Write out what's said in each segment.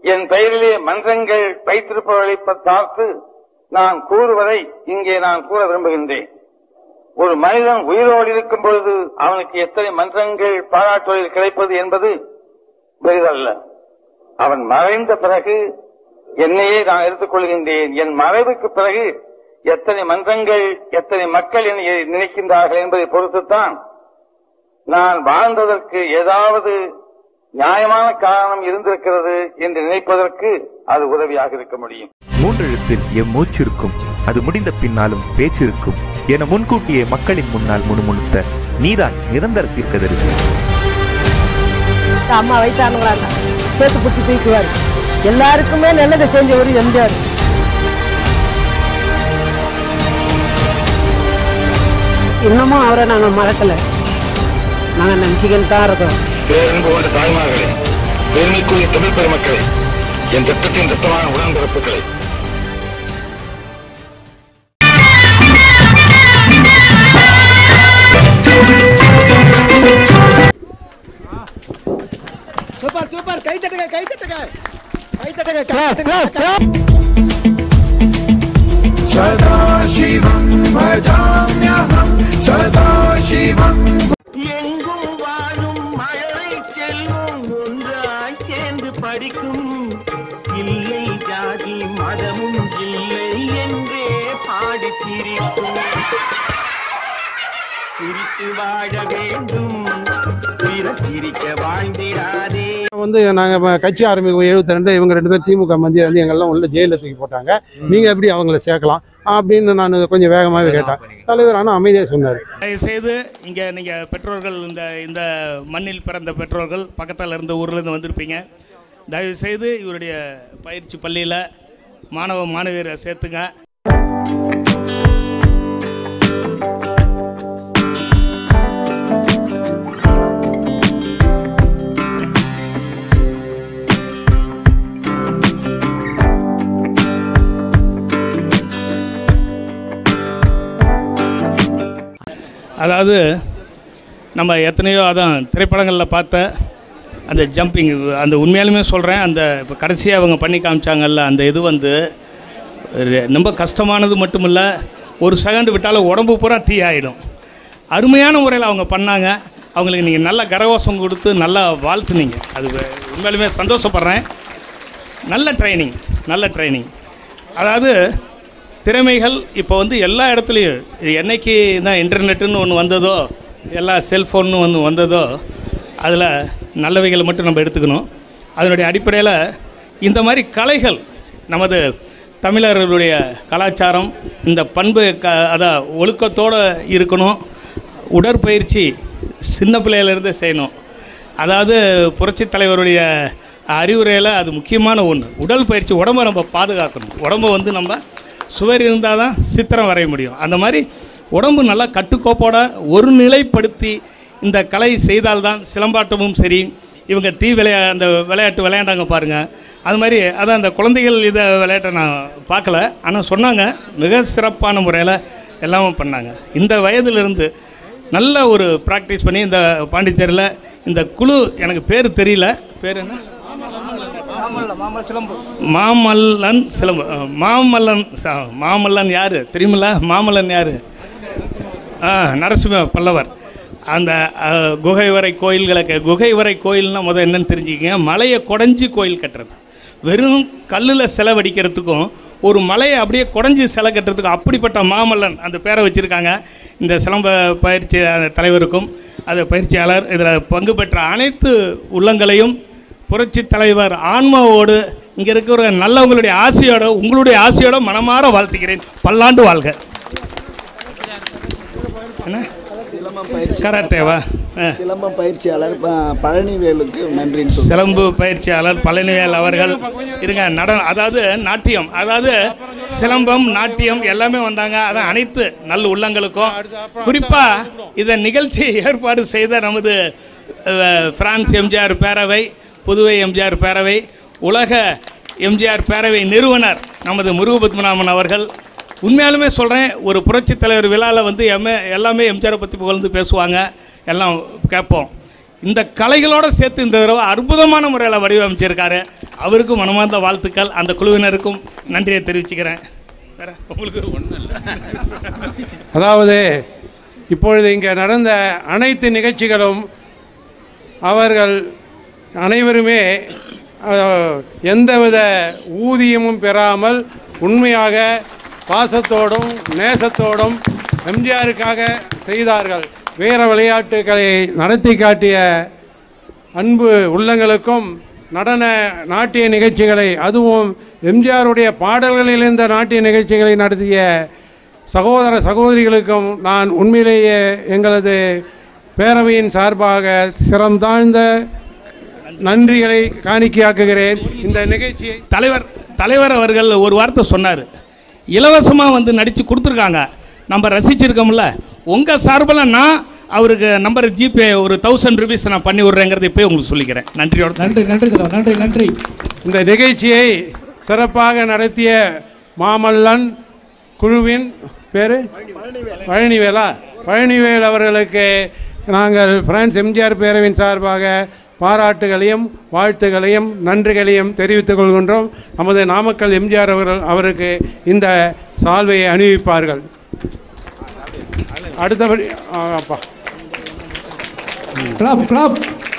என் பெயரிலே மன்றங்கள் வைத்திருப்பவர்களை பார்த்து நான் கூறுவதை இங்கே நான் கூற விரும்புகின்றேன் ஒரு மனிதன் உயிரோடு இருக்கும் பொழுது அவனுக்கு எத்தனை மன்றங்கள் பாராட்டுவதில் கிடைப்பது என்பது பெரிதல்ல அவன் மறைந்த பிறகு என்னையே நான் எடுத்துக் கொள்கின்றேன் என் மறைவுக்கு பிறகு எத்தனை மன்றங்கள் எத்தனை மக்கள் என்னை நினைக்கின்றார்கள் என்பதை பொறுத்துத்தான் நான் வாழ்ந்ததற்கு ஏதாவது நியாயமான காரணம் இருந்திருக்கிறது என்று நினைப்பதற்கு அது உதவியாக இருக்க முடியும் மூன்றெழுத்தில் எம் மூச்சிருக்கும் அது முடிந்த பின்னாலும் பேச்சிருக்கும் என முன்கூட்டியே மக்களின் முன்னால் முணுமுணுத்த நீதான் நிரந்தர தீர்க்கதரிசி அம்மா வயசானவங்களா இருந்தா சேர்த்து பிடிச்சி தூக்குவார் எல்லாருக்குமே நல்லதை செஞ்சவர் எம்ஜிஆர் இன்னமும் அவரை நாங்கள் மறக்கல நாங்கள் நினச்சிக்கிட்டு தான் இருக்கோம் பேரன்பு கொண்ட தாய்மார்களே பெருமைக்குரிய தமிழ் பெருமக்களே என் திட்டத்தின் திட்டமான உடன்பிறப்புகளை சூப்பர் சூப்பர் கை தட்டுங்க கை தட்டுங்க கை தட்டுங்க கை தட்டுங்க सदाशिवं भजाम्यहं सदाशिवं எங்கும் வாழும் மழலை செல்வம் ஒன்றாய் சேர்ந்து படிக்கும் இல்லை ஜாதி மதமும் இல்லை என்றே பாடி சிரிக்கும் சிரித்து வாழ வேண்டும் பிறர் சிரிக்க வாழ்ந்திடாதே வந்து நாங்கள் கட்சி ஆரம்பிக்கும் எழுபத்தி ரெண்டு இவங்க ரெண்டு பேரும் திமுக மந்திரி வந்து எங்கெல்லாம் உள்ள ஜெயிலில் தூக்கி போட்டாங்க நீங்கள் எப்படி அவங்கள சேர்க்கலாம் அப்படின்னு நான் கொஞ்சம் வேகமாகவே கேட்டேன் தலைவர் ஆனால் அமைதியாக சொன்னார் தயவுசெய்து இங்கே நீங்கள் பெற்றோர்கள் இந்த இந்த மண்ணில் பிறந்த பெற்றோர்கள் பக்கத்தில் இருந்த ஊர்லேருந்து வந்திருப்பீங்க தயவுசெய்து இவருடைய பயிற்சி பள்ளியில் மாணவ மாணவியரை சேர்த்துங்க அதாவது நம்ம எத்தனையோ அதான் திரைப்படங்களில் பார்த்த அந்த ஜம்பிங் அந்த உண்மையாலுமே சொல்கிறேன் அந்த இப்போ கடைசியாக அவங்க பண்ணி காமிச்சாங்கல்ல அந்த இது வந்து ரெ- ரொம்ப கஷ்டமானது மட்டும் இல்லை ஒரு செகண்ட் விட்டாலும் உடம்பு பூரா தீ ஆகிடும் அருமையான முறையில் அவங்க பண்ணாங்க அவங்களுக்கு நீங்கள் நல்ல கரகோஷம் கொடுத்து நல்லா வாழ்த்துனீங்க அது வே- உண்மையாலுமே சந்தோஷப்படுறேன் நல்ல ட்ரைனிங் நல்ல ட்ரைனிங் அதாவது திறமைகள் இப்போ வந்து எல்லா இடத்துலையும் இது என்னைக்கு தான் இன்டர்நெட்டுன்னு ஒன்று வந்ததோ எல்லா செல்ஃபோன்னு ஒன்று வந்ததோ அதில் நல்லவைகளை மட்டும் நம்ம எடுத்துக்கணும் அதனுடைய அடிப்படையில் இந்த மாதிரி கலைகள் நமது தமிழர்களுடைய கலாச்சாரம் இந்த பண்பு க அதான் ஒழுக்கத்தோடு இருக்கணும் உடற்பயிற்சி சின்ன பிள்ளையிலேருந்தே செய்யணும் அதாவது புரட்சித் தலைவருடைய அறிவுரையில் அது முக்கியமான ஒன்று உடல் பயிற்சி உடம்பை நம்ம பாதுகாக்கணும் உடம்பை வந்து நம்ம சுவர் இருந்தால் தான் சித்திரம் வரைய முடியும் அந்த மாதிரி உடம்பு நல்லா கட்டுக்கோப்போட ஒரு நிலைப்படுத்தி இந்த கலை செய்தால்தான் சிலம்பாட்டமும் சரி இவங்க தீ விளையா அந்த விளையாட்டு விளையாண்டாங்க பாருங்கள் அது மாதிரி அதான் அந்த குழந்தைகள் இதை விளையாட்டை நான் பார்க்கல ஆனால் சொன்னாங்க மிக சிறப்பான முறையில் எல்லாமே பண்ணாங்க இந்த வயதிலிருந்து நல்ல ஒரு ப்ராக்டிஸ் பண்ணி இந்த பாண்டிச்சேரியில் இந்த குழு எனக்கு பேர் தெரியல பேர் என்ன மாமல்லன் சிலம்பு அஹ், மாமல்லன் ச- மாமல்லன் யார் தெரியுமில்ல மாமல்லன் யார் ஆ நரசிம்ம பல்லவர் அந்த அஹ், குகை வரை கோயில்களை க- குகை வரை கோயில்னால் முதல் என்னன்னு தெரிஞ்சுக்கங்க மலையை குடஞ்சி கோயில் கட்டுறது வெறும் கல்லில் செலவடிக்கிறதுக்கும் ஒரு மலையை அப்படியே குடஞ்சி சிலை கட்டுறதுக்கும் அப்படிப்பட்ட மாமல்லன் அந்த பேரை வச்சுருக்காங்க இந்த சிலம்ப பயிற்சி அந்த தலைவருக்கும் அது பயிற்சியாளர் இதில் பங்கு பெற்ற அனைத்து உள்ளங்களையும் புரட்சி தலைவர் ஆன்மாவோடு இங்கே இருக்கிற நல்லவங்களுடைய ஆசையோட உங்களுடைய ஆசையோட மனமாற வாழ்த்துகிறேன் பல்லாண்டு வாழ்க என்ன சிலம்பம் பயிற்சி கராத்தேவா ஆ. சிலம்பம் பயிற்சியாளர் ப- பழனிவேலுக்கு நன்றின்னு சொல்லுங்க சிலம்பு பயிற்சியாளர் பழனிவேல் அவர்கள் இருங்க நடனம் அதாவது நாட்டியம் அதாவது சிலம்பம் நாட்டியம் எல்லாமே வந்தாங்க அதான் அனைத்து நல்ல உள்ளங்களுக்கும் குறிப்பாக இதை நிகழ்ச்சி ஏற்பாடு செய்த நமது அஹ், பிரான்ஸ் எம்ஜிஆர் பேரவை புதுவை எம்ஜிஆர் பேரவை உலக எம்ஜிஆர் பேரவை நிறுவனர் நமது முருகபத்மநாபன் அவர்கள் உண்மையாலுமே சொல்கிறேன் ஒரு புரட்சித் தலைவர் விழாவில் வந்து எம்ஏ எல்லாமே எம்ஜிஆரை பற்றி புகழ்ந்து பேசுவாங்க எல்லாம் கேட்போம் இந்த கலைகளோடு சேர்த்து இந்த தடவை அற்புதமான முறையில் வடிவமைச்சிருக்காரு அவருக்கும் மனமார்ந்த வாழ்த்துக்கள் அந்த குழுவினருக்கும் நன்றியை தெரிவிச்சுக்கிறேன் வேற உங்களுக்கு ஒன்றும் இல்லை அதாவது இப்பொழுது இங்கே நடந்த அனைத்து நிகழ்ச்சிகளும் அவர்கள் அனைவருமே அஹ், எந்தவித ஊதியமும் பெறாமல் உண்மையாக பாசத்தோடும் நேசத்தோடும் எம்ஜிஆருக்காக செய்தார்கள் வீர விளையாட்டுகளை நடத்தி காட்டிய அன்பு உள்ளங்களுக்கும் நடன நாட்டிய நிகழ்ச்சிகளை அதுவும் எம்ஜிஆருடைய பாடல்களில் இந்த நாட்டிய நிகழ்ச்சிகளை நடத்திய சகோதர சகோதரிகளுக்கும் நான் உண்மையிலேயே எங்களது பேரவையின் சார்பாக சிரம் தாழ்ந்த நன்றிகளை காணிக்கையாக்குகிறேன் இந்த நிகழ்ச்சியை தலைவர் தலைவர் அவர்கள் ஒரு வார்த்தை சொன்னார் இலவசமாக வந்து நடித்து கொடுத்துருக்காங்க நம்ம ரசிச்சிருக்கோம்ல உங்கள் சார்பில் நான் அவருக்கு நம்பர் ஜிபே ஒரு தௌசண்ட் ருபீஸ் நான் பண்ணி விட்றேங்கிறத இப்போயே உங்களுக்கு சொல்லிக்கிறேன் நன்றியோட நன்றி நன்றி தலைவர் நன்றி நன்றி இந்த நிகழ்ச்சியை சிறப்பாக நடத்திய மாமல்லன் குழுவின் பேர் பழனிவேலா பழனிவேல் அவர்களுக்கு நாங்கள் பிரான்ஸ் எம்ஜிஆர் பேரவின் சார்பாக பாராட்டுகளையும் வாழ்த்துகளையும் நன்றிகளையும் தெரிவித்துக் கொள்கின்றோம் நமது நாமக்கல் எம்ஜிஆர் அவர்கள் அவருக்கு இந்த சால்வையை அணிவிப்பார்கள் அடுத்தபடி ஆ, அப்பா கிளப் கிளப்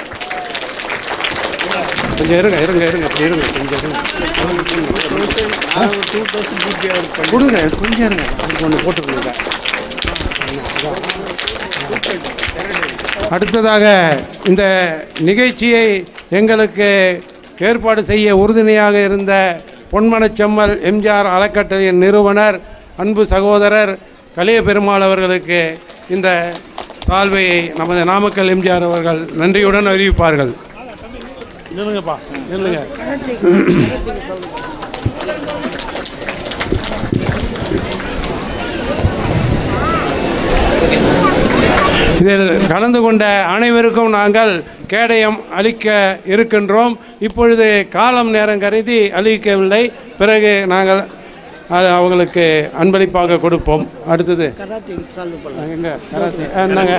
கொஞ்சம் இருங்க இருங்க இருங்க அப்படி இருங்க கொஞ்சம் இருங்க கொடுங்க கொஞ்சம் இருங்க அதுக்கு ஒன்று போட்டு கொடுங்க அடுத்ததாக இந்த நிகழ்ச்சியை எங்களுக்கு ஏற்பாடு செய்ய உறுதுணையாக இருந்த பொன்மனச்செம்மல் எம்ஜிஆர் அறக்கட்டளையின் நிறுவனர் அன்பு சகோதரர் கலிய பெருமாள் அவர்களுக்கு இந்த சால்வையை நமது நாமக்கல் எம்ஜிஆர் அவர்கள் நன்றியுடன் அறிவிப்பார்கள் நில்லுங்கப்பா நில்லுங்க இதில் கலந்து கொண்ட அனைவருக்கும் நாங்கள் கேடயம் அளிக்க இருக்கின்றோம் இப்பொழுது காலம் நேரம் கருதி அளிக்கவில்லை பிறகு நாங்கள் அ- அவங்களுக்கு அன்பளிப்பாக கொடுப்போம் அடுத்தது எங்க கராத்தே ஆ, இந்தாங்க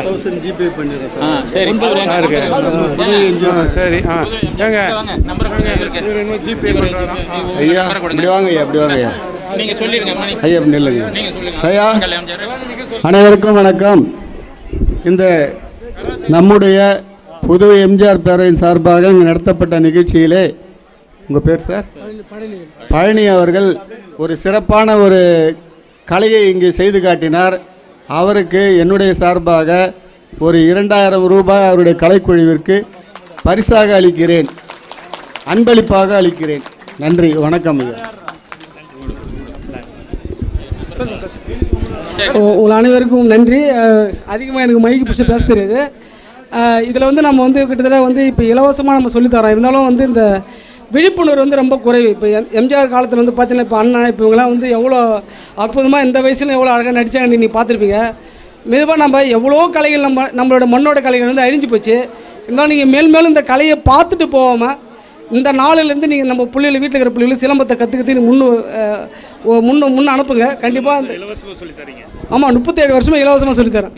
ஆ, இருக்கு. ஆ, சரி ஆ ஏங்க இவர் இன்னும் ஜிபே பண்ணுறாரா ஐயா இப்படி வாங்க ஐயா இப்படி வாங்க ஐயா நீங்க சொல்லிருங்க ஐயா இப்படி நில்லுங்க நீங்க சொல்லுங்க ஐயா எம்ஜிஆர் அனைவருக்கும் வணக்கம் இந்த நம்முடைய புது எம்ஜிஆர் பேரவையின் சார்பாக இங்கு நடத்தப்பட்ட நிகழ்ச்சியிலே உங்கள் பேர் சார் பழனி அவர்கள் ஒரு சிறப்பான ஒரு கலையை இங்கு செய்து காட்டினார் அவருக்கு என்னுடைய சார்பாக ஒரு இரண்டாயிரம் ரூபாய் அவருடைய கலைக்குழுவிற்கு பரிசாக அளிக்கிறேன் அன்பளிப்பாக அளிக்கிறேன் நன்றி வணக்கம் ஐயா உ- உங்கள் அனைவருக்கும் நன்றி அதிகமாக எனக்கு மைக்கு பிடிச்சி பேச தெரியாது இதில் வந்து நம்ம வந்து கிட்டத்தட்ட வந்து இப்போ இலவசமாக நம்ம சொல்லித்தரோம் இருந்தாலும் வந்து இந்த விழிப்புணர்வு வந்து ரொம்ப குறைவு இப்போ எம் எம்ஜிஆர் காலத்தில் வந்து பார்த்தீங்கன்னா இப்போ அண்ணா இப்போ இவங்கெல்லாம் வந்து எவ்வளோ அற்புதமாக இந்த வயசுல எவ்வளோ அழகாக நடிச்சாங்க நீங்கள் பார்த்துருப்பீங்க மெதுவாக நம்ம எவ்வளோ கலைகள் நம்ம நம்மளோட மண்ணோட கலைகள் வந்து அழிஞ்சு போச்சு இருந்தாலும் நீங்கள் மேல் மேலும் இந்த கலையை பார்த்துட்டு போகாமல் இந்த நாளிலேருந்து நீங்கள் நம்ம பிள்ளைகள் வீட்டில் இருக்கிற பிள்ளைகள் சிலம்பத்தை கற்றுக்கிட்டு முன்னு அஹ், ஒ- முன்ன முன்ன அனுப்புங்க கண்டிப்பாக அந்த இலவசமாக சொல்லி தரீங்க ஆமாம் முப்பத்தேழு வருஷமா இலவசமாக சொல்லித்தரேன்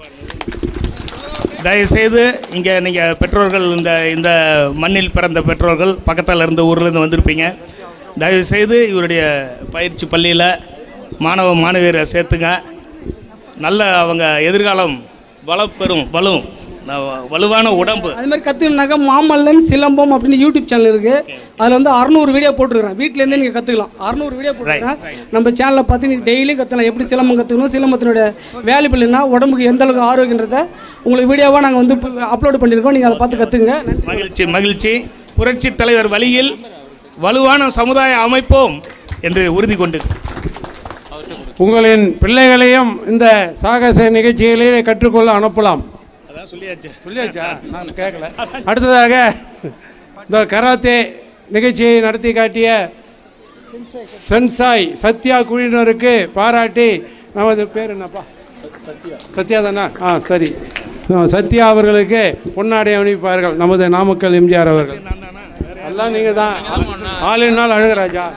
தயவுசெய்து இங்கே நீங்கள் பெற்றோர்கள் இந்த இந்த மண்ணில் பிறந்த பெற்றோர்கள் பக்கத்தில் இருந்த ஊர்லேருந்து வந்திருப்பீங்க தயவுசெய்து இவருடைய பயிற்சி பள்ளியில் மாணவ மாணவியரை சேர்த்துங்க நல்ல அவங்க எதிர்காலம் வளப்பெறும் வலும் வலுவான உடம்பு அது மாதிரி கற்றுக்கணுனாக்கா மாமல்லன் சிலம்பம் அப்படின்னு யூடியூப் சேனல் இருக்குது அதில் வந்து அறநூறு வீடியோ போட்டுருக்கிறேன் வீட்டிலேருந்தே நீங்கள் கற்றுக்கலாம் அறநூறு வீடியோ போட்டுருக்கேன் நம்ம சேனலில் பார்த்து நீங்கள் டெய்லியும் கற்றுக்கலாம் எப்படி சிலம்பம் கற்றுக்கணும் சிலம்பத்தினுடைய வேல்யூபிள் என்ன உடம்புக்கு எந்த அளவுக்கு ஆரோக்கியன்றதை உங்களுக்கு வீடியோவாக நாங்கள் வந்து அப்லோட் பண்ணியிருக்கோம் நீங்கள் அதை பார்த்து கற்றுக்குங்க மகிழ்ச்சி மகிழ்ச்சி புரட்சி தலைவர் வழியில் வலுவான சமுதாய அமைப்போம் என்று உறுதி கொண்டு உங்களின் பிள்ளைகளையும் இந்த சாகச நிகழ்ச்சிகளிலே கற்றுக்கொள்ள அனுப்பலாம் அதான் சொல்லியாச்சு சொல்லியாச்சா நான் கேட்கல அடுத்ததாக இந்த கராத்தே நிகழ்ச்சியை நடத்தி காட்டிய சென்சாய் சத்யா குழுவினருக்கு பாராட்டி நமது பேர் என்னப்பா சத்யா தானா ஆ சரி ஆ, சத்யா அவர்களுக்கு பொன்னாடை அணிவிப்பார்கள் நமது நாமக்கல் எம்ஜிஆர் அவர்கள் எல்லாம் நீங்கள் தான் ஆளினால் அழகராஜா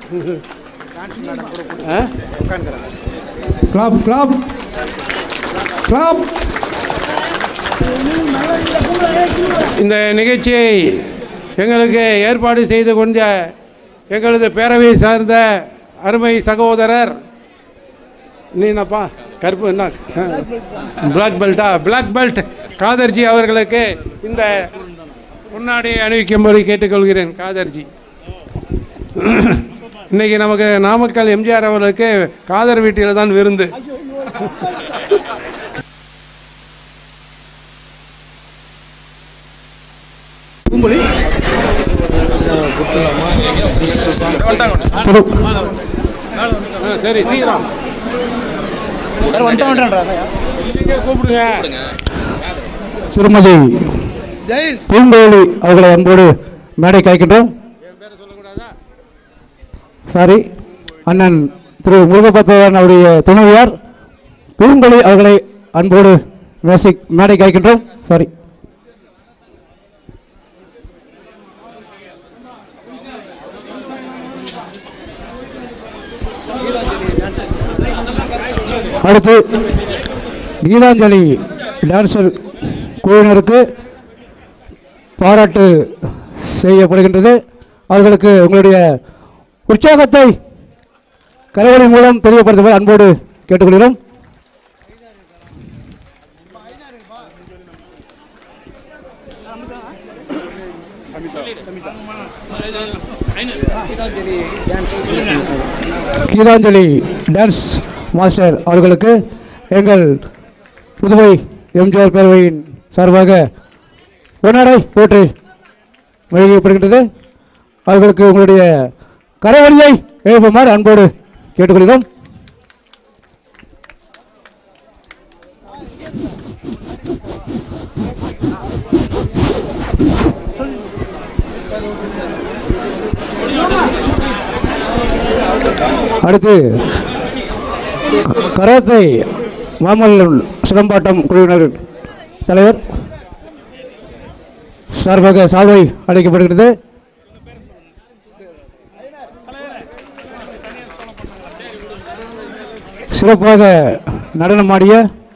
ஆ கிளப் கிளப் கிளப் இந்த நிகழ்ச்சியை எங்களுக்கு ஏற்பாடு செய்து கொண்ட எங்களது பேரவையை சார்ந்த அருமை சகோதரர் நீ என்னப்பா கருப்பு என்ன பிளாக் பெல்ட்டா பிளாக் பெல்ட் காதர்ஜி அவர்களுக்கு இந்த முன்னாடி அணிவிக்கும்படி கேட்டுக்கொள்கிறேன் காதர்ஜி இன்னைக்கு நமக்கு நாமக்கல் எம்ஜிஆர் அவர்களுக்கு காதர் வீட்டில் தான் விருந்து ஆ, சரி சீக்கிரம் நீங்க கூப்பிடுங்க திருமதி பூங்கோலி அவர்களை அன்போடு மேடை காய்க்கின்றோம் சாரி அண்ணன் திரு முருகப்பத்தவன் அவருடைய துணைவியார் பூங்கொழி அவர்களை அன்போடு மேசை மேடை காய்க்கின்றோம் சாரி அடுத்து கீதாஞ்சலி டான்சர் குழுவினருக்கு பாராட்டு செய்யப்படுகின்றது அவர்களுக்கு உங்களுடைய உற்சாகத்தை கரவொலி மூலம் தெரியப்படுத்துவது அன்போடு கேட்டுக்கொள்கிறோம் கீதாஞ்சலி டான்ஸ் மாஸ்டர் அவர்களுக்கு எங்கள் புதுவை எம்ஜிஆர் பேரவையின் சார்பாக பொன்னாடை போற்றி வழங்கப்படுகின்றது அவர்களுக்கு உங்களுடைய கரவழியை எழுப்புமாறு அன்போடு கேட்டுக்கொள்கிறோம் அடுத்து கராத்தை மாமல்லன் சிலம்பாட்டம் குழுவினர் தலைவர் சார்பாக சால்வை அளிக்கப்படுகிறது சிறப்பாக நடனமாடிய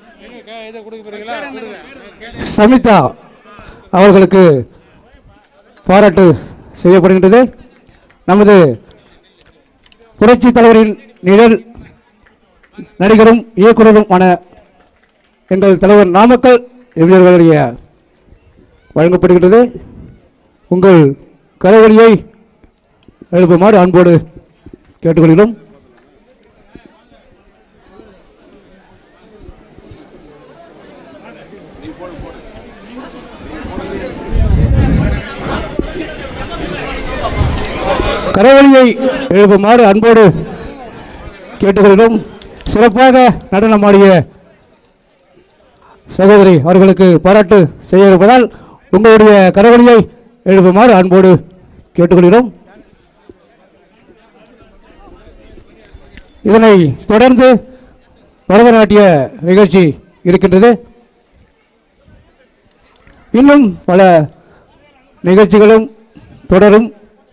சமிதா அவர்களுக்கு பாராட்டு செய்யப்படுகின்றது நமது புரட்சி தலைவரின் நிழல் நடிகரும் இயக்குனருமான எங்கள் தலைவர் நாமக்கல் எம்ஜிஆர்களுடைய வழங்கப்படுகின்றது உங்கள் கரவழியை எழுப்புமாறு அன்போடு கேட்டுக்கொள்கிறோம் கரவழியை எழுப்புமாறு அன்போடு கேட்டுக்கொள்கிறோம் சிறப்பாக நடனமாடிய சகோதரி அவர்களுக்கு பாராட்டு செய்ய இருப்பதால் உங்களுடைய கரவழியை எழுப்புமாறு அன்போடு கேட்டுக்கொள்கிறோம் இதனை தொடர்ந்து பரதநாட்டிய நிகழ்ச்சி இருக்கின்றது இன்னும் பல நிகழ்ச்சிகளும் தொடரும்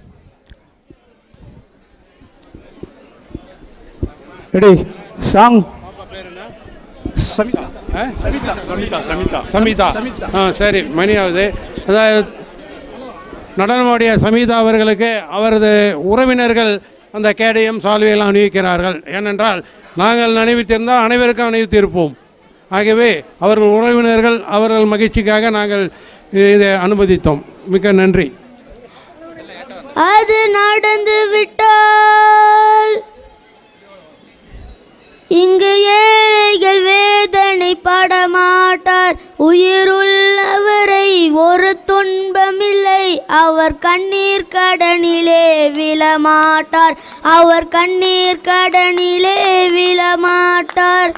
ரெடி சாங் சமிதா ஆ சரி மணி ஆகுது அதாவது நடனமாடிய சமீதா அவர்களுக்கு அவரது உறவினர்கள் அந்த கேடயம் சால்வையெல்லாம் அணிவிக்கிறார்கள் ஏனென்றால் நாங்கள் அணிவித்திருந்தால் அனைவருக்கும் அணிவித்திருப்போம் ஆகவே அவர்கள் உறவினர்கள் அவர்கள் மகிழ்ச்சிக்காக நாங்கள் இதை அனுமதித்தோம் மிக்க நன்றி அது நடந்து விட்டால் இங்கு ஏழைகள் வேதனை படமாட்டார் உயிருள்ளவரை ஒரு துன்பமில்லை அவர் கண்ணீர் கடனிலே விழமாட்டார் அவர் கண்ணீர் கடனிலே விழமாட்டார்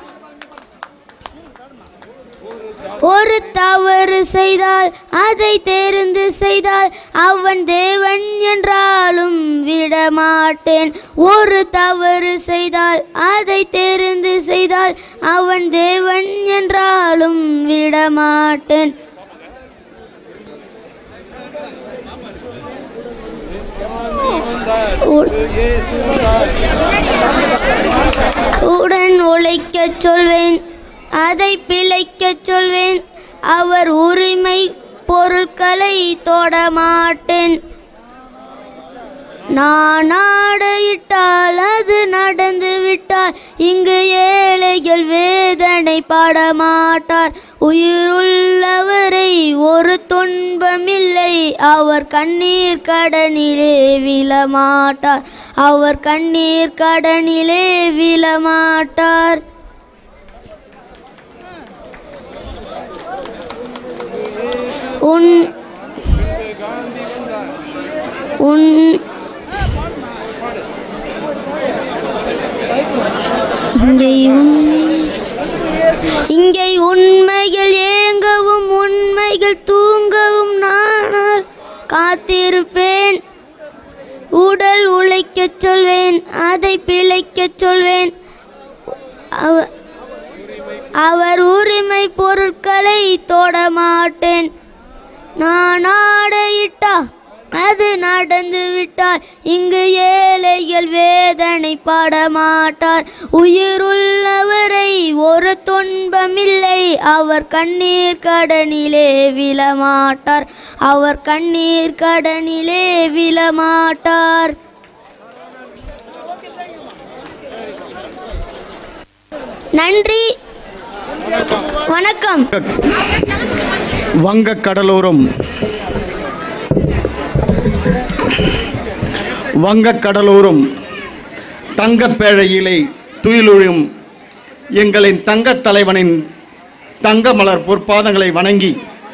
ஒரு தவறு செய்தால் அதை தெரிந்து செய்தால் அவன் தேவன் என்றாலும் விடமாட்டேன் ஒரு தவறு செய்தால் அதை தெரிந்து செய்தால் அவன் தேவன் என்றாலும் விடமாட்டேன் உடன் உழைக்கச் சொல்வேன் அதை பிழைக்கச் சொல்வேன் அவர் உரிமை பொருட்களை தொடமாட்டேன் நான் ஆடையிட்டால் அது நடந்து விட்டால் இங்கு ஏழைகள் வேதனை படமாட்டார் உயிருள்ளவரை ஒரு துன்பமில்லை அவர் கண்ணீர் கடனிலே விழமாட்டார் அவர் கண்ணீர் கடனிலே விழமாட்டார் உன் உன் இங்கே உண்மை- இங்கே உண்மைகள் ஏங்கவும் உண்மைகள் தூங்கவும் நானால் காத்திருப்பேன் உடல் உழைக்கச் சொல்வேன் அதை பிழைக்கச் சொல்வேன் அவ- அவர் உரிமை பொருட்களை தொடமாட்டேன் நான் ஆடையிட்டா அது நடந்து விட்டால் இங்கு ஏழைகள் வேதனை படமாட்டார் உயிருள்ளவரை ஒரு துன்பமில்லை அவர் கண்ணீர் கடனிலே விழமாட்டார் அவர் கண்ணீர் கடனிலே விழமாட்டார் நன்றி வணக்கம் வங்கக் கடலோரம் வங்கக் கடலோரம் தங்கப்பேழையிலே துயிலுழும் எங்களின் தங்கத் தலைவனின் தங்க மலர் பொற்பாதங்களை வணங்கி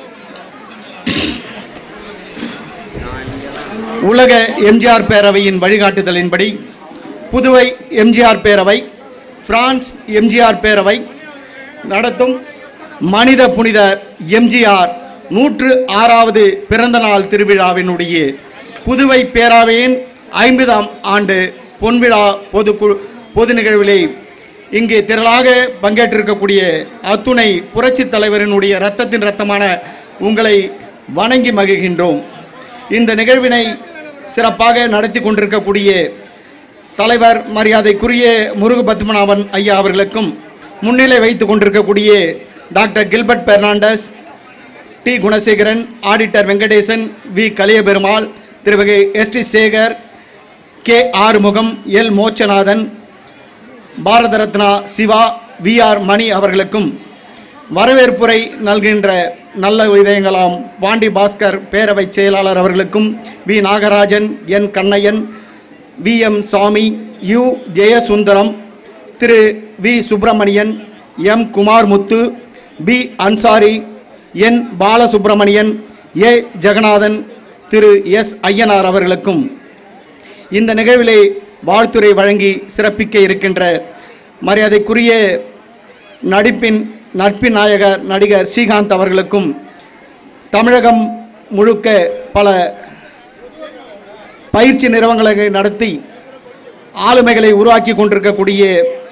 உலக எம்ஜிஆர் பேரவையின் வழிகாட்டுதலின்படி புதுவை எம்ஜிஆர் பேரவை பிரான்ஸ் எம்ஜிஆர் பேரவை நடத்தும் மனித புனித எம்ஜிஆர் நூற்று ஆறாவது பிறந்த நாள் திருவிழாவினுடைய புதுவை பேராவையின் ஐம்பதாம் ஆண்டு பொன்விழா பொதுக்குழு பொது நிகழ்விலே இங்கே திரளாக பங்கேற்றிருக்கக்கூடிய அத்துணை புரட்சித் தலைவரினுடைய இரத்தத்தின் இரத்தமான உங்களை வணங்கி மகிழ்கின்றோம் இந்த நிகழ்வினை சிறப்பாக நடத்தி கொண்டிருக்கக்கூடிய தலைவர் மரியாதைக்குரிய முருகு பத்மநாபன் ஐயா அவர்களுக்கும் முன்னிலை வைத்து கொண்டிருக்கக்கூடிய doctor Gilbert Fernandes D Gunasekaran auditor Venkatesan V Kaliaperumal Thiruvagai S D Sekar K Arumugam L Mochanathan Bharatha Ratna Siva V R Mani அவர்களுக்கும் வரவேற்புரை நல்கின்ற நல்ல இதயங்களாம் பாண்டி பாஸ்கர் பேரவை செயலாளர் அவர்களுக்கும் V Nagarajan N Kannaiyan V M Sami U Jayasundaram திரு V Subramanian M Kumarmuthu P Ansari N Balasubramanian A Jaganathan திரு எஸ் ஐயனார் அவர்களுக்கும் இந்த நிகழ்விலே வாழ்த்துரை வழங்கி சிறப்பிக்க இருக்கின்ற மரியாதைக்குரிய நடிப்பின் நட்பின் நாயகர் நடிகர் ஸ்ரீகாந்த் அவர்களுக்கும் தமிழகம் முழுக்க பல பயிற்சி நிறுவனங்களை நடத்தி ஆளுமைகளை உருவாக்கி கொண்டிருக்கக்கூடிய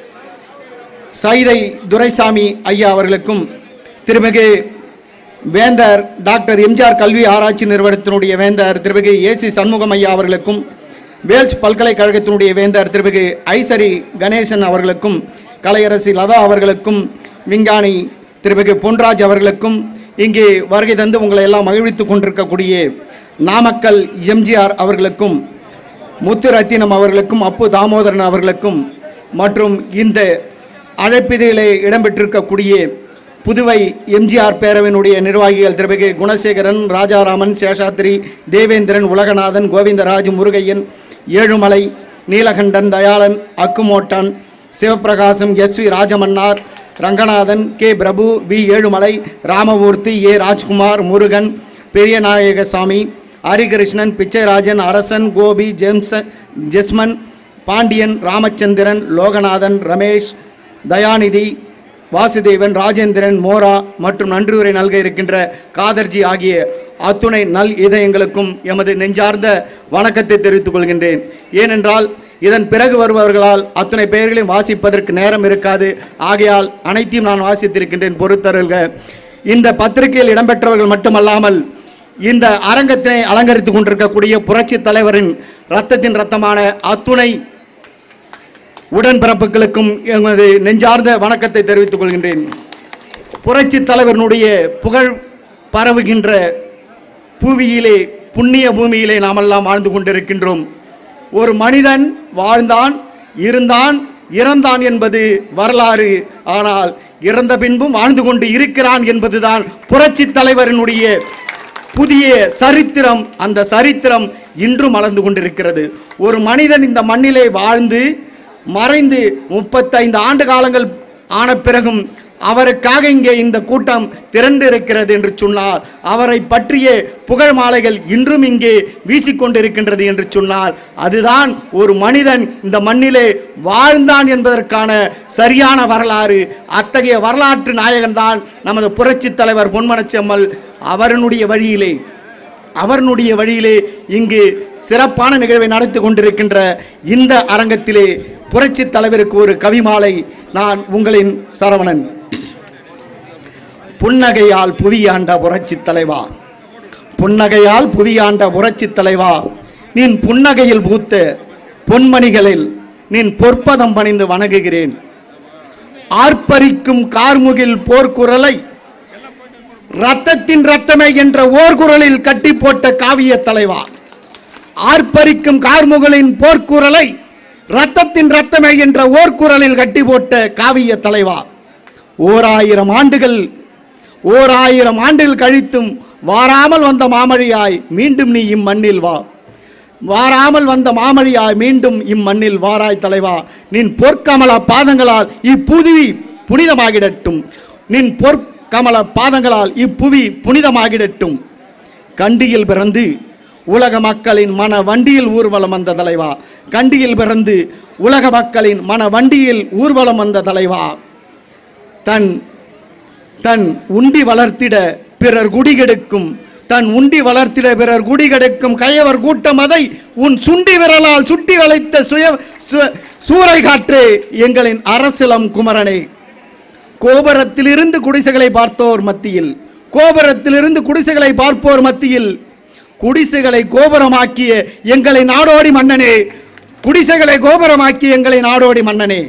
சைதை துரைசாமி ஐயா அவர்களுக்கும் திருமிகு வேந்தர் டாக்டர் எம்ஜிஆர் கல்வி ஆராய்ச்சி நிறுவனத்தினுடைய வேந்தர் திருமிகு ஏசி சண்முகம் ஐயா அவர்களுக்கும் வேல்ஸ் பல்கலைக்கழகத்தினுடைய வேந்தர் திருமிகு ஐசரி கணேசன் அவர்களுக்கும் கலையரசி லதா அவர்களுக்கும் விஞ்ஞானி திருமிகு பொன்ராஜ் அவர்களுக்கும் இங்கே வருகை தந்து உங்களை எல்லாம் மகிழ்வித்துக் கொண்டிருக்கக்கூடிய நாமக்கல் எம்ஜிஆர் அவர்களுக்கும் முத்து ரத்தினம் அவர்களுக்கும் அப்பு தாமோதரன் அவர்களுக்கும் மற்றும் இந்த அழைப்பிதழிலே இடம்பெற்றிருக்கக்கூடிய புதுவை எம்ஜிஆர் பேரவையினுடைய நிர்வாகிகள் திருமிகு Gunasekaran Rajaraman Seshadri Devendran Ulaganathan Govindaraj Murugaiyan Ezhumalai Neelakandan Dayalan Akkumottan Sivaprakasam S V Rajamannar Ranganathan K Prabhu V Ezhumalai Ramamoorthy A Rajkumar Murugan Periyanayagasamy Harikrishnan Pichairajan Arasan Gopi Jemson Jesman Pandian Ramachandran Loganathan Ramesh Dhayanidhi Vasudevan Rajendran Mora மற்றும் நன்றியுரை நல்க இருக்கின்ற காதர்ஜி ஆகிய அத்துணை நல் இதயங்களுக்கும் எமது நெஞ்சார்ந்த வணக்கத்தை தெரிவித்துக் கொள்கின்றேன் ஏனென்றால் இதன் பிறகு வருபவர்களால் அத்துணை பெயர்களையும் வாசிப்பதற்கு நேரம் இருக்காது ஆகையால் அனைத்தையும் நான் வாசித்திருக்கின்றேன் பொறுத்தருள்க இந்த பத்திரிகையில் இடம்பெற்றவர்கள் மட்டுமல்லாமல் இந்த அரங்கத்தினை அலங்கரித்துக் கொண்டிருக்கக்கூடிய புரட்சி தலைவரின் இரத்தத்தின் இரத்தமான அத்துணை உடன்பிறப்புகளுக்கும் எமது நெஞ்சார்ந்த வணக்கத்தை தெரிவித்துக் கொள்கின்றேன் புரட்சி தலைவனுடைய புகழ் பரவுகின்ற பூவியிலே புண்ணிய பூமியிலே நாமெல்லாம் வாழ்ந்து கொண்டிருக்கின்றோம் ஒரு மனிதன் வாழ்ந்தான் இருந்தான் இறந்தான் என்பது வரலாறு ஆனால் இறந்த பின்பும் வாழ்ந்து கொண்டு இருக்கிறான் என்பதுதான் புரட்சி தலைவரினுடைய புதிய சரித்திரம் அந்த சரித்திரம் இன்றும் மலர்ந்து கொண்டிருக்கிறது ஒரு மனிதன் இந்த மண்ணிலே வாழ்ந்து மறைந்து முப்பத்தைந்து ஆண்டு காலங்கள் ஆன பிறகும் அவருக்காக இங்கே இந்த கூட்டம் திரண்டு இருக்கிறது என்று சொன்னால் அவரை பற்றிய புகழ் மாலைகள் இன்றும் இங்கே வீசிக்கொண்டிருக்கின்றது என்று சொன்னால் அதுதான் ஒரு மனிதன் இந்த மண்ணிலே வாழ்ந்தான் என்பதற்கான சரியான வரலாறு அத்தகைய வரலாற்று நாயகன்தான் நமது புரட்சி தலைவர் பொன்மனச்செம்மல் அவரனுடைய வழியிலே அவரனுடைய வழியிலே இங்கு சிறப்பான நிகழ்வை நடத்தி கொண்டிருக்கின்ற இந்த அரங்கத்திலே புரட்சி தலைவருக்கு ஒரு கவிமாலை நான் உங்களின் சரவணன் புன்னகையால் புவியாண்ட புரட்சி தலைவா புன்னகையால் புவியாண்ட புரட்சி தலைவா நின் புன்னகையில் பூத்த பொன்மணிகளில் நின் பொற்பதம் பணிந்து வணங்குகிறேன் ஆர்ப்பரிக்கும் கார்முகில் போர்க்குரலை ரத்தத்தின் ரத்தமே என்ற ஓர்குரலில் கட்டி போட்ட காவிய தலைவா ஆர்ப்பரிக்கும் கார்முகலின் போர்க்குரலை ரத்தத்தின் ரத்தமே என்ற ஓர்குரலில் கட்டி போட்ட காவிய தலைவா ஓர் ஆயிரம் ஆண்டுகள் ஓர் ஆயிரம் ஆண்டில் கழித்தும் வாராமல் வந்த மாமழியாய் மீண்டும் நீ இம்மண்ணில் வா வாராமல் வந்த மாமழியாய் மீண்டும் இம்மண்ணில் வாராய் தலைவா நின் பொற்கமல பாதங்களால் இப்புதுவி புனிதமாகிடட்டும் நின் பொற்கமல பாதங்களால் இப்புவி புனிதமாகிடட்டும் கண்டியில் பிறந்து உலக மக்களின் மன வண்டியில் ஊர்வலம் வந்த தலைவா கண்டியில் பிறந்து உலக மக்களின் மன வண்டியில் ஊர்வலம் வந்த தலைவா தன் தன் உண்டி வளர்த்திட பிறர் குடிகெடுக்கும் தன் உண்டி வளர்த்திட பிறர் குடிகெடுக்கும் கயவர் கூட்டம் அதை உன் சுண்டி விரலால் சுட்டி வளைத்த சுய சு- சூறை காற்று எங்களின் அரசிலம் குமரனே கோபுரத்திலிருந்து குடிசைகளை பார்த்தோர் மத்தியில் கோபுரத்திலிருந்து குடிசைகளை பார்ப்போர் மத்தியில் குடிசைகளை கோபுரமாக்கிய எங்களை நாடோடி மன்னனே குடிசைகளை கோபுரமாக்கிய எங்களை நாடோடி மன்னனே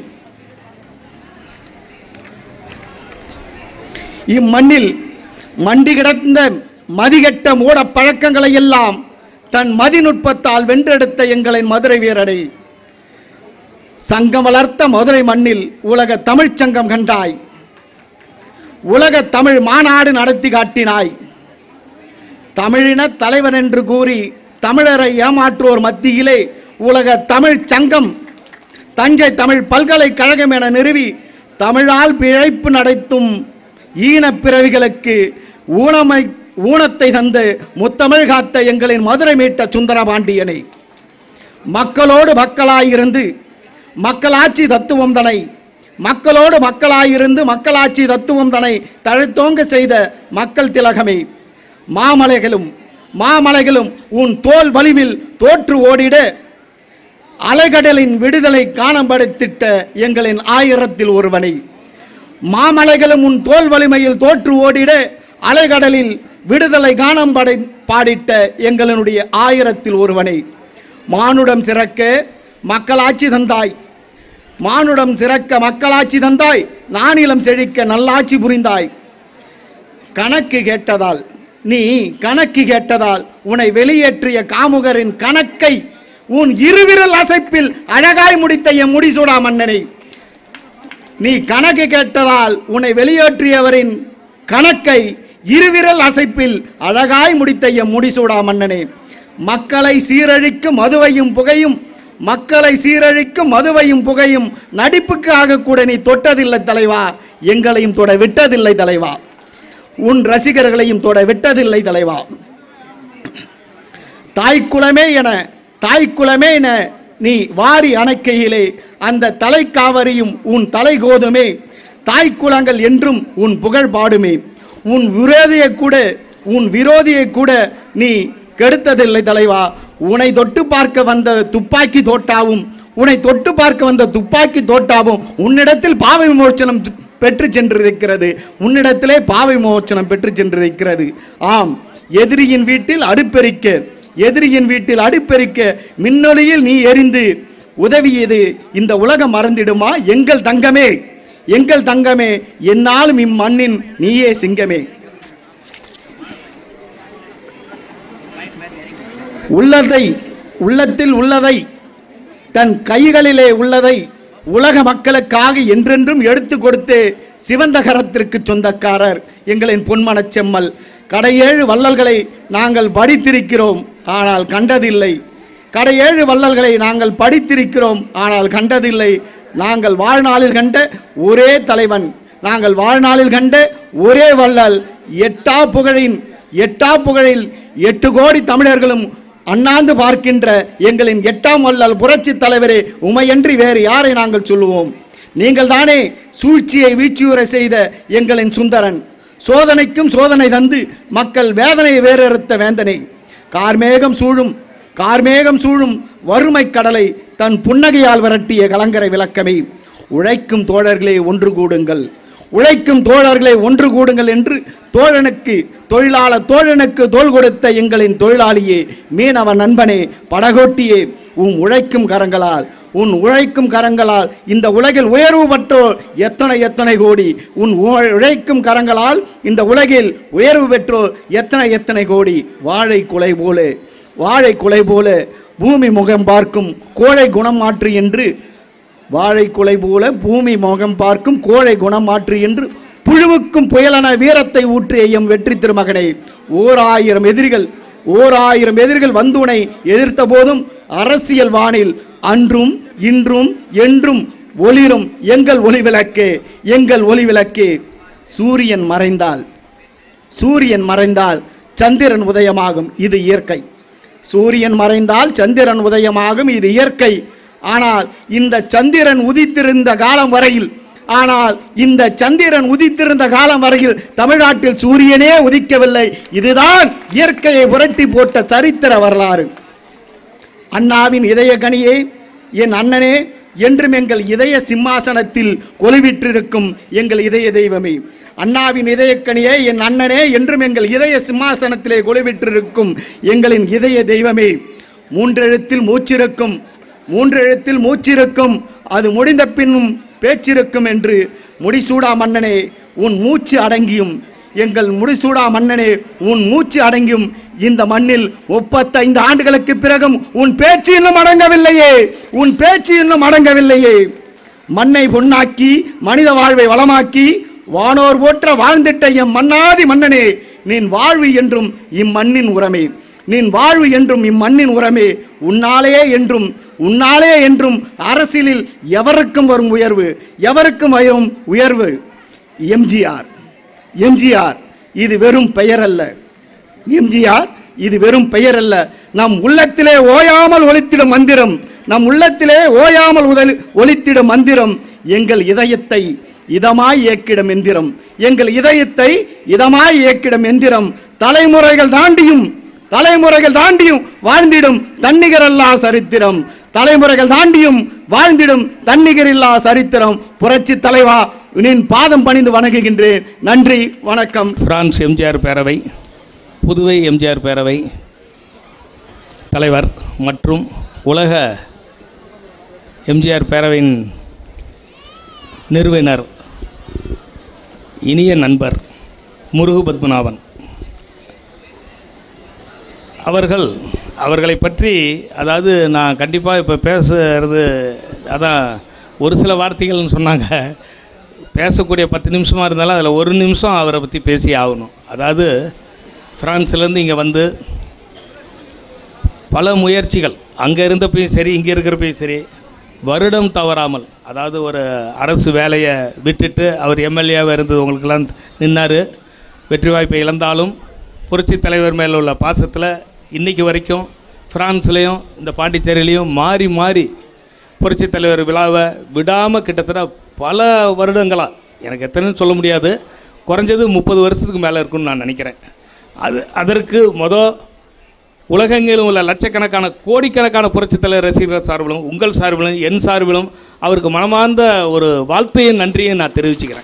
இம்மண்ணில் மண்டி கிடந்த மதிகெட்ட மூட பழக்கங்களை எல்லாம் தன் மதிநுட்பத்தால் வென்றெடுத்த எங்களின் மதுரை வீரனை சங்கம் வளர்த்த மதுரை மண்ணில் உலக தமிழ்ச் சங்கம் கண்டாய் உலக தமிழ் மாநாடு நடத்தி காட்டினாய் தமிழின தலைவன் என்று கூறி தமிழரை ஏமாற்றுவோர் மத்தியிலே உலக தமிழ்ச் சங்கம் தஞ்சை தமிழ் பல்கலைக்கழகம் என நிறுவி தமிழால் பிழைப்பு நடத்தும் ஈனப் பிறவிகளுக்கு ஊனமை ஊனத்தை தந்து முத்தமிழ் காத்த எங்களின் மதுரை மீட்ட சுந்தரபாண்டியனை மக்களோடு மக்களாயிருந்து மக்களாட்சி தத்துவம் தனை மக்களோடு மக்களாயிருந்து மக்களாட்சி தத்துவம் தனை தழைத்தோங்க செய்த மக்கள் திலகமே மாமலைகளும் மாமலைகளும் உன் தோல் வலிவில் தோற்று ஓடிட அலைகடலின் விடுதலை காணப்படுத்திட்ட எங்களின் ஆயிரத்தில் ஒருவனை மாமலைகளும் உன் தோல் வலிமையில் தோற்று ஓடிட அலைகடலில் விடுதலை காணம் படை பாடிட்ட எங்களினுடைய ஆயிரத்தில் ஒருவனை மானுடம் சிறக்க மக்களாட்சி தந்தாய் மானுடம் சிறக்க மக்களாட்சி தந்தாய் நானிலம் செழிக்க நல்லாட்சி புரிந்தாய் கணக்கு கேட்டதால் நீ கணக்கு கேட்டதால் உன்னை வெளியேற்றிய காமுகரின் கணக்கை உன் இருவிரல் அசைப்பில் அழகாய் முடித்த என் முடிசூடா மன்னனை நீ கணக்கு கேட்டதால் உன்னை வெளியேற்றியவரின் கணக்கை இருவிரல் அசைப்பில் அழகாய் முடித்த எம் முடிசூடா மன்னனே மக்களை சீரழிக்கும் மதுவையும் புகையும் மக்களை சீரழிக்கும் மதுவையும் புகையும் நடிப்புக்காக கூட நீ தொட்டதில்லை தலைவா எங்களையும் தொட விட்டதில்லை தலைவா உன் ரசிகர்களையும் தொட விட்டதில்லை தலைவா தாய்க்குலமே என தாய்க்குலமே என நீ வாரி அணைக்கையிலே அந்த தலைக்காவரியும் உன் தலை கோதுமே தாய்க்குலங்கள் என்றும் உன் புகழ் பாடுமே உன் விரோதியை கூட உன் விரோதியை கூட நீ கெடுத்ததில்லை தலைவா உன்னை தொட்டு பார்க்க வந்த துப்பாக்கி தோட்டாவும் உன்னை தொட்டு பார்க்க வந்த துப்பாக்கி தோட்டாவும் உன்னிடத்தில் பாவை விமோச்சனம் பெற்று சென்றிருக்கிறது உன்னிடத்திலே பாவை விமோச்சனம் பெற்று சென்றிருக்கிறது ஆம் எதிரியின் வீட்டில் அடுப்பெரிக்க எதிரியின் வீட்டில் அடுப்பெரிக்க மின்னொலியில் நீ எரிந்து உதவியது இந்த உலகம் மறந்திடுமா எங்கள் தங்கமே எங்கள் தங்கமே என்னாலும் இம்மண்ணின் நீயே சிங்கமே உள்ளதை உள்ளத்தில் உள்ளதை தன் கைகளிலே உள்ளதை உலக மக்களுக்காக என்றென்றும் எடுத்து கொடுத்து சிவந்தகரத்திற்கு சொந்தக்காரர் எங்களின் பொன்மனச் செம்மல் கடையேழு வள்ளல்களை நாங்கள் படித்திருக்கிறோம் ஆனால் கண்டதில்லை கடையேழு வள்ளல்களை நாங்கள் படித்திருக்கிறோம் ஆனால் கண்டதில்லை நாங்கள் வாழ்நாளில் கண்ட ஒரே தலைவன் நாங்கள் வாழ்நாளில் கண்ட ஒரே வள்ளல் எட்டா புகழின் எட்டா புகழில் எட்டு கோடி தமிழர்களும் அண்ணாந்து பார்க்கின்ற எங்களின் எட்டாம் வள்ளல் புரட்சி தலைவரே உமையன்றி வேறு யாரை நாங்கள் சொல்லுவோம் நீங்கள் தானே சூழ்ச்சியை வீழ்ச்சியுற செய்த எங்களின் சுந்தரன் சோதனைக்கும் சோதனை தந்து மக்கள் வேதனையை வேறறுத்த வேந்தனை கார்மேகம் சூழும் கார்மேகம் சூழும் வறுமை கடலை தன் புன்னகையால் விரட்டிய கலங்கரை விளக்கமே உழைக்கும் தோழர்களே ஒன்று கூடுங்கள் உழைக்கும் தோழர்களே ஒன்று கூடுங்கள் என்று தோழனுக்கு தொழிலாளர் தோழனுக்கு தோள் கொடுத்த எங்களின் தொழிலாளியே மீனவ நண்பனே படகோட்டியே உன் உழைக்கும் கரங்களால் உன் உழைக்கும் கரங்களால் இந்த உலகில் உயர்வு பெற்றோர் எத்தனை எத்தனை கோடி உன் உ- உழைக்கும் கரங்களால் இந்த உலகில் உயர்வு பெற்றோர் எத்தனை எத்தனை கோடி வாழை குலை போல வாழை குலை போல பூமி முகம் பார்க்கும் கோழை குணம் மாற்று என்று வாழை குலை போல பூமி முகம் பார்க்கும் கோழை குணம் மாற்று என்று புழுவுக்கும் புயலென வீரத்தை ஊற்றிய எம் வெற்றி திருமகனே ஓர் ஆயிரம் எதிரிகள் ஓர் ஆயிரம் எதிரிகள் வந்து உனை எதிர்த்த போதும் அரசியல் வானில் அன்றும் இன்றும் என்றும் ஒளிரும் எங்கள் ஒளிவிளக்கே எங்கள் ஒளிவிளக்கே சூரியன் மறைந்தால் சூரியன் மறைந்தால் சந்திரன் உதயமாகும் இது இயற்கை சூரியன் மறைந்தால் சந்திரன் உதயமாகும் இது இயற்கை ஆனால் இந்த சந்திரன் உதித்திருந்த காலம் வரையில் ஆனால் இந்த சந்திரன் உதித்திருந்த காலம் வரையில் தமிழ்நாட்டில் சூரியனே உதிக்கவில்லை இதுதான் இயற்கையை புரட்டி போட்ட சரித்திர வரலாறு அண்ணாவின் இதய கனியே என் அண்ணனே என்றும் எங்கள் இதய சிம்மாசனத்தில் கொலுவிற்றிருக்கும் எங்கள் இதய தெய்வமே அண்ணாவின் இதயக்கனியே என் அண்ணனே என்றும் எங்கள் இதய சிம்மாசனத்திலே கொலுவிற்றிருக்கும் எங்களின் இதய தெய்வமே மூன்றெழுத்தில் மூச்சிருக்கும் மூன்றெழுத்தில் மூச்சிருக்கும் அது முடிந்த பின்னும் பேச்சிருக்கும் என்று முடிசூடா மன்னனே உன் மூச்சு அடங்கியும் எங்கள் முடிசூடா மன்னனே உன் மூச்சு அடங்கியும் இந்த மண்ணில் முப்பத்தைந்து ஆண்டுகளுக்கு பிறகும் உன் பேச்சு இன்னும் அடங்கவில்லையே உன் பேச்சு இன்னும் அடங்கவில்லையே மண்ணை பொன்னாக்கி மனித வாழ்வை வளமாக்கி வானோர் போற்ற வாழ்ந்திட்ட எம் மன்னாதி மன்னனே நின் வாழ்வு என்றும் இம்மண்ணின் உரமே நின் வாழ்வு என்றும் இம்மண்ணின் உரமே உன்னாலே என்றும் உன்னாலே என்றும் அரசியலில் எவருக்கும் வரும் உயர்வு எவருக்கும் வரும் உயர்வு எம்ஜிஆர் எம்ஜிஆர் இது வெறும் பெயர் அல்ல எம்ஜிஆர் இது வெறும் பெயர் அல்ல நம் உள்ளத்திலே ஓயாமல் ஒலித்திடும் மந்திரம் நம் உள்ளத்திலே ஓயாமல் உதல் ஒலித்திடும் மந்திரம் எங்கள் இதயத்தை இதமாய் இயக்கிடும் எந்திரம் எங்கள் இதயத்தை இதமாய் இயக்கிடும் எந்திரம் தலைமுறைகள் தாண்டியும் தலைமுறைகள் தாண்டியும் வாழ்ந்திடும் தன்னிகரல்லா சரித்திரம் தலைமுறைகள் தாண்டியும் வாழ்ந்திடும் தன்னிகரில்லா சரித்திரம் புரட்சி தலைவா நின் பாதம் பணிந்து வணங்குகின்றேன் நன்றி வணக்கம் பிரான்ஸ் எம்ஜிஆர் பேரவை புதுவை எம்ஜிஆர் பேரவை தலைவர் மற்றும் உலக எம்ஜிஆர் பேரவையின் நிறுவனர் இனிய நண்பர் முருகு பத்மநாபன் அவர்கள் அவர்களை பற்றி அதாவது நான் கண்டிப்பாக இப்போ பேசுறது அதான் ஒரு சில வார்த்தைகள்னு சொன்னாங்க பேசக்கூடிய பத்து நிமிஷமாக இருந்தாலும் அதில் ஒரு நிமிஷம் அவரை பற்றி பேசி ஆகணும் அதாவது ஃப்ரான்ஸ்லேருந்து இங்கே வந்து பல முயற்சிகள் அங்கே இருந்தப்பையும் சரி இங்கே இருக்கிறப்பையும் சரி வருடம் தவறாமல் அதாவது ஒரு அரசு வேலையை விட்டுட்டு அவர் எம்எல்ஏவாக இருந்தது உங்களுக்கெல்லாம் நின்னார் வெற்றி வாய்ப்பை இழந்தாலும் புரட்சி தலைவர் மேலே உள்ள பாசத்தில் இன்றைக்கி வரைக்கும் ஃப்ரான்ஸ்லேயும் இந்த பாண்டிச்சேரியிலையும் மாறி மாறி புரட்சி தலைவர் விழாவை விடாமல் கிட்டத்தட்ட பல வருடங்களாக எனக்கு எத்தனைன்னு சொல்ல முடியாது குறைஞ்சது முப்பது வருஷத்துக்கு மேலே இருக்கும்னு நான் நினைக்கிறேன் அது அதற்கு மொதல் உலகெங்கிலும் உள்ள லட்சக்கணக்கான கோடிக்கணக்கான புரட்சித் தலைவர் ரசிகர்கள் சார்பிலும் உங்கள் சார்பிலும் என் சார்பிலும் அவருக்கு மனமார்ந்த ஒரு வாழ்த்தையும் நன்றியும் நான் தெரிவிச்சுக்கிறேன்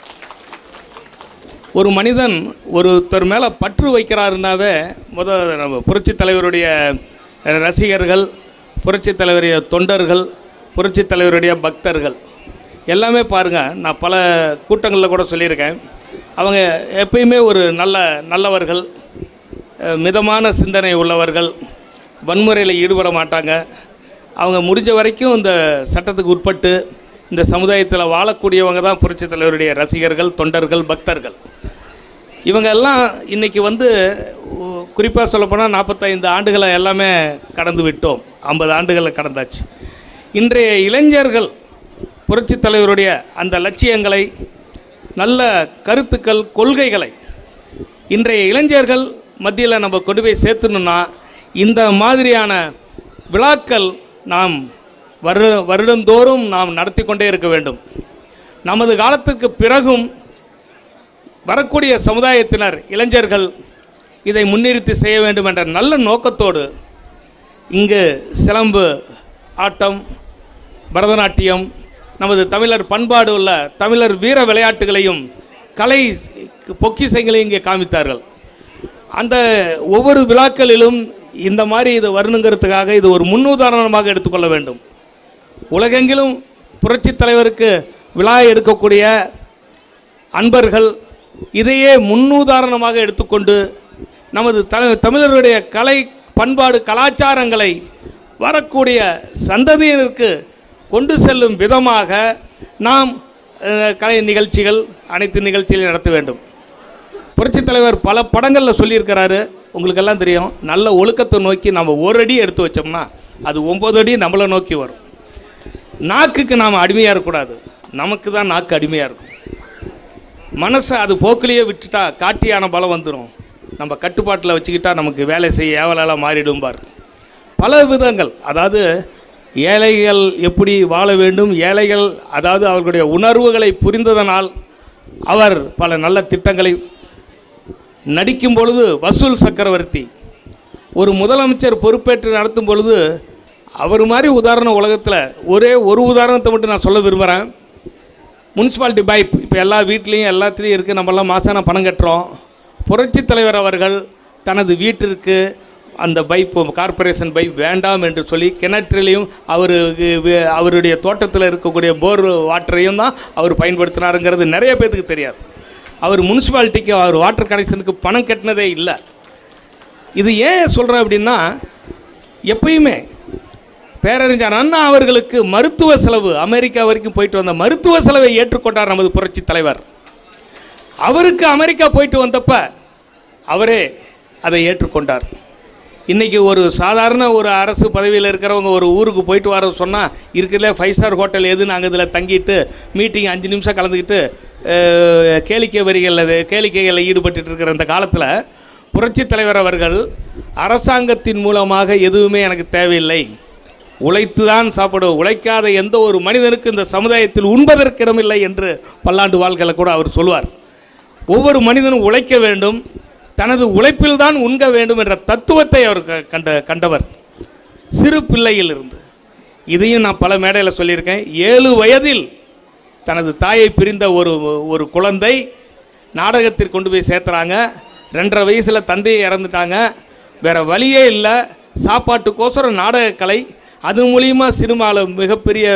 ஒரு மனிதன் ஒருத்தர் மேலே பற்று வைக்கிறாருனாவே முத நம்ம புரட்சித் தலைவருடைய ரசிகர்கள் புரட்சித் தலைவருடைய தொண்டர்கள் புரட்சித் தலைவருடைய பக்தர்கள் எல்லாமே பாருங்கள் நான் பல கூட்டங்களில் கூட சொல்லியிருக்கேன் அவங்க எப்பயுமே ஒரு நல்ல நல்லவர்கள் அஹ், மிதமான சிந்தனை உள்ளவர்கள் வன்முறையில் ஈடுபட மாட்டாங்க அவங்க முடிஞ்ச வரைக்கும் இந்த சட்டத்துக்கு உட்பட்டு இந்த சமுதாயத்தில் வாழக்கூடியவங்க தான் புரட்சித் தலைவருடைய ரசிகர்கள் தொண்டர்கள் பக்தர்கள் இவங்க எல்லாம் இன்னைக்கு வந்து குறிப்பாக சொல்லப்போனால் நாற்பத்தைந்து ஆண்டுகளை எல்லாமே கடந்து விட்டோம் ஐம்பது ஆண்டுகளை கடந்தாச்சு இன்றைய இளைஞர்கள் புரட்சித் தலைவருடைய அந்த லட்சியங்களை நல்ல கருத்துக்கள் கொள்கைகளை இன்றைய இளைஞர்கள் மத்தியில் நம்ம கொண்டு போய் சேர்த்துணுன்னா இந்த மாதிரியான விழாக்கள் நாம் வரு வருடந்தோறும் நாம் நடத்தி கொண்டே இருக்க வேண்டும் நமது காலத்துக்கு பிறகும் வரக்கூடிய சமுதாயத்தினர் இளைஞர்கள் இதை முன்னிறுத்தி செய்ய வேண்டும் என்ற நல்ல நோக்கத்தோடு இங்கு சிலம்பு ஆட்டம் பரதநாட்டியம் நமது தமிழர் பண்பாடு உள்ள தமிழர் வீர விளையாட்டுகளையும் கலை பொக்கிசங்களையும் இங்கே காமித்தார்கள் அந்த ஒவ்வொரு விழாக்களிலும் இந்த மாதிரி இது வரணுங்கிறதுக்காக இது ஒரு முன்னுதாரணமாக எடுத்துக்கொள்ள வேண்டும் உலகெங்கிலும் புரட்சித் தலைவருக்கு விழா எடுக்கக்கூடிய அன்பர்கள் இதையே முன்னுதாரணமாக எடுத்துக்கொண்டு நமது த தமிழருடைய கலை பண்பாடு கலாச்சாரங்களை வரக்கூடிய சந்ததியினருக்கு கொண்டு செல்லும் விதமாக நாம் அஹ், கலை நிகழ்ச்சிகள் அனைத்து நிகழ்ச்சிகளையும் நடத்த வேண்டும் புரட்சித் தலைவர் பல படங்களில் சொல்லியிருக்கிறாரு உங்களுக்கெல்லாம் தெரியும் நல்ல ஒழுக்கத்தை நோக்கி நம்ம ஒரு அடி எடுத்து வச்சோம்னா அது ஒம்பது அடி நம்மளை நோக்கி வரும் நாக்குக்கு நாம் அடிமையாக இருக்கக்கூடாது நமக்கு தான் நாக்கு அடிமையாக இருக்கும் மனசை அது போக்கிலேயே விட்டுட்டா காட்டியான பலம் வந்துடும் நம்ம கட்டுப்பாட்டில் வச்சுக்கிட்டா நமக்கு வேலை செய்ய ஏவலால் மாறிடும் பார் பல விதங்கள் அதாவது ஏழைகள் எப்படி வாழ வேண்டும் ஏழைகள் அதாவது அவர்களுடைய உணர்வுகளை புரிந்ததனால் அவர் பல நல்ல திட்டங்களை நடிக்கும் பொழுது வசூல் சக்கரவர்த்தி ஒரு முதலமைச்சர் பொறுப்பேற்று நடத்தும் பொழுது அவர் மாதிரி உதாரணம் உலகத்தில் ஒரே ஒரு உதாரணத்தை மட்டும் நான் சொல்ல விரும்புகிறேன் முனிசிபாலிட்டி பைப் இப்போ எல்லா வீட்லேயும் எல்லாத்துலேயும் இருக்குது நம்மலாம் மாசான பணம் கட்டுறோம் புரட்சித் தலைவர் அவர்கள் தனது வீட்டிற்கு அந்த பைப் கார்ப்பரேஷன் பைப் வேண்டாம் என்று சொல்லி கிணற்றிலையும் அவர் அவருடைய தோட்டத்தில் இருக்கக்கூடிய போர் வாட்டரையும் தான் அவர் பயன்படுத்தினாருங்கிறது நிறைய பேத்துக்கு தெரியாது அவர் முனிசிபாலிட்டிக்கு அவர் வாட்டர் கனெக்ஷனுக்கு பணம் கட்டினதே இல்லை இது ஏன் சொல்கிறேன் அப்படின்னா எப்பயுமே பேரறிஞர் அண்ணா அவர்களுக்கு மருத்துவ செலவு அமெரிக்கா வரைக்கும் போயிட்டு வந்த மருத்துவ செலவை ஏற்றுக்கொண்டார் நமது புரட்சி தலைவர் அவருக்கு அமெரிக்கா போயிட்டு வந்தப்ப அவரே அதை ஏற்றுக்கொண்டார் இன்றைக்கி ஒரு சாதாரண ஒரு அரசு பதவியில் இருக்கிறவங்க ஒரு ஊருக்கு போயிட்டு வர சொன்னால் இருக்கிறதுல ஃபைவ் ஸ்டார் ஹோட்டல் எது நாங்கள் இதில் தங்கிட்டு மீட்டிங் அஞ்சு நிமிஷம் கலந்துக்கிட்டு அஹ், கேளிக்கை வரிகளில் கேளிக்கைகளில் ஈடுபட்டு இருக்கிற இந்த காலத்தில் புரட்சித் தலைவர் அவர்கள் அரசாங்கத்தின் மூலமாக எதுவுமே எனக்கு தேவையில்லை உழைத்து தான் சாப்பிடுவோம் உழைக்காத எந்த ஒரு மனிதனுக்கு இந்த சமுதாயத்தில் உண்பதற்கிடமில்லை என்று பல்லாண்டு வாழ்க்கையில் கூட அவர் சொல்வார் ஒவ்வொரு மனிதனும் உழைக்க வேண்டும் தனது உழைப்பில் தான் உண்க வேண்டும் என்ற தத்துவத்தை அவர் க- கண்ட கண்டவர் சிறு பிள்ளையிலிருந்து இதையும் நான் பல மேடையில் சொல்லியிருக்கேன் ஏழு வயதில் தனது தாயை பிரிந்த ஒரு ஒரு குழந்தை நாடகத்திற்கு கொண்டு போய் சேர்த்துறாங்க ரெண்டரை வயசில் தந்தையை இறந்துட்டாங்க வேற வழியே இல்லை சாப்பாட்டுக்கோசரம் நாடகக்கலை அது மூலியமா சினிமாவில் மிகப்பெரிய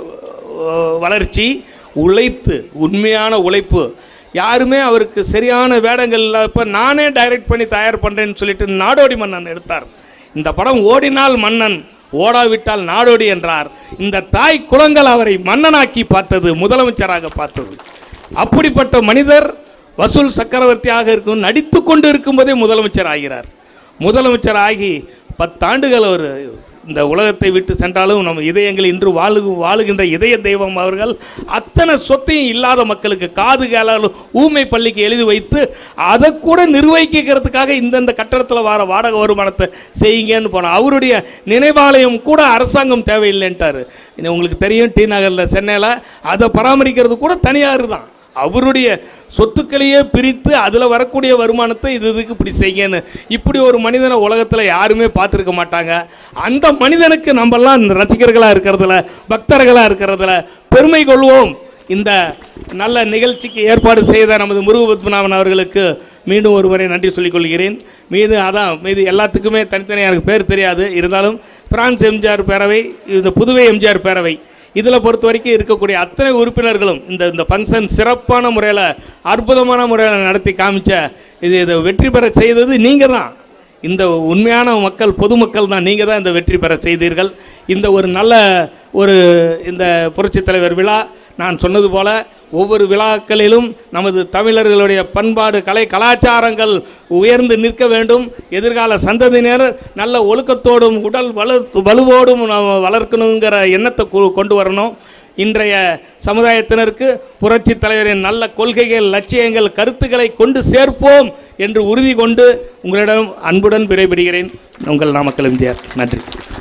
அஹ், வளர்ச்சி உழைத்து உண்மையான உழைப்பு யாருமே அவருக்கு சரியான வேடங்கள் இல்லாதப்ப நானே டைரக்ட் பண்ணி தயார் பண்ணுறேன்னு சொல்லிட்டு நாடோடி மன்னன் எடுத்தார் இந்த படம் ஓடினால் மன்னன் ஓடாவிட்டால் நாடோடி என்றார் இந்த தாய் குலங்கள் அவரை மன்னனாக்கி பார்த்தது முதலமைச்சராக பார்த்தது அப்படிப்பட்ட மனிதர் வசூல் சக்கரவர்த்தியாக இருக்கும் நடித்து கொண்டு இருக்கும்போதே முதலமைச்சர் ஆகிறார் முதலமைச்சர் ஆகி பத்தாண்டுகள் அவர் இந்த உலகத்தை விட்டு சென்றாலும் நம்ம இதயங்கள் இன்று வாழு வாழுகின்ற இதய தெய்வம் அவர்கள் அத்தனை சொத்தையும் இல்லாத மக்களுக்கு காது கேளாலும் ஊமை பள்ளிக்கு எழுதி வைத்து அதை கூட நிர்வகிக்கிறதுக்காக இந்தந்த கட்டடத்தில் வர வாடகை வருமானத்தை செய்யுங்கன்னு போனார் அவருடைய நினைவாலயம் கூட அரசாங்கம் தேவையில்லைன்ட்டார் இது உங்களுக்கு தெரியும் டி நகரில் சென்னையில் அதை பராமரிக்கிறது கூட தனியார் தான் அவருடைய சொத்துக்களையே பிரித்து அதில் வரக்கூடிய வருமானத்தை இது இதுக்கு இப்படி செய்யுங்கன்னு இப்படி ஒரு மனிதனை உலகத்தில் யாருமே பார்த்துருக்க மாட்டாங்க அந்த மனிதனுக்கு நம்மெல்லாம் ரசிகர்களாக இருக்கிறதுல பக்தர்களாக இருக்கிறதுல பெருமை கொள்வோம் இந்த நல்ல நிகழ்ச்சிக்கு ஏற்பாடு செய்த நமது முருகபத்மநாபன் அவர்களுக்கு மீண்டும் ஒரு முறை நன்றி சொல்லிக் கொள்கிறேன் மீது அதான் மீது எல்லாத்துக்குமே தனித்தனியாக எனக்கு பேர் தெரியாது இருந்தாலும் பிரான்ஸ் எம்ஜிஆர் பேரவை இந்த புதுவை எம்ஜிஆர் பேரவை இதில் பொறுத்த வரைக்கும் இருக்கக்கூடிய அத்தனை உறுப்பினர்களும் இந்த இந்த ஃபங்க்ஷன் சிறப்பான முறையில் அற்புதமான முறையில் நடத்தி காமிச்ச இது இதை வெற்றி பெற செய்தது நீங்கள் தான் இந்த உண்மையான மக்கள் பொதுமக்கள் தான் நீங்கள் தான் இந்த வெற்றி பெற செய்தீர்கள் இந்த ஒரு நல்ல ஒரு இந்த புரட்சித் தலைவர் விழா நான் சொன்னது போல ஒவ்வொரு விழாக்களிலும் நமது தமிழர்களுடைய பண்பாடு கலை கலாச்சாரங்கள் உயர்ந்து நிற்க வேண்டும் எதிர்கால சந்ததியினர் நல்ல ஒழுக்கத்தோடும் உடல் வலு வலுவோடும் நாம வளர்க்கணுங்கிற எண்ணத்தை கொ- கொண்டு வரணும் இன்றைய சமுதாயத்தினருக்கு புரட்சித் தலைவரின் நல்ல கொள்கைகள் லட்சியங்கள் கருத்துக்களை கொண்டு சேர்ப்போம் என்று உறுதி கொண்டு உங்களிடம் அன்புடன் விடைபெறுகிறேன் உங்கள் நாமக்கல் எம்ஜிஆர் நன்றி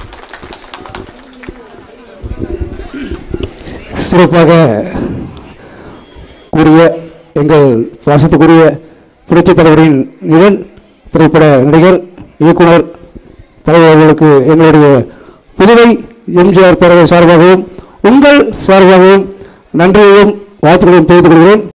சிறப்பாக கூறிய எங்கள் பாசத்துக்குரிய புரட்சித் தலைவரின் நிழல் திரைப்பட நடிகர் இயக்குனர் தலைவர் அவர்களுக்கு எங்களுடைய புதுவை எம்ஜிஆர் பேரவை சார்பாகவும் உங்கள் சார்பாகவும் நன்றியையும் வாழ்த்துக்களையும் தெரிவித்துக் கொள்கிறேன்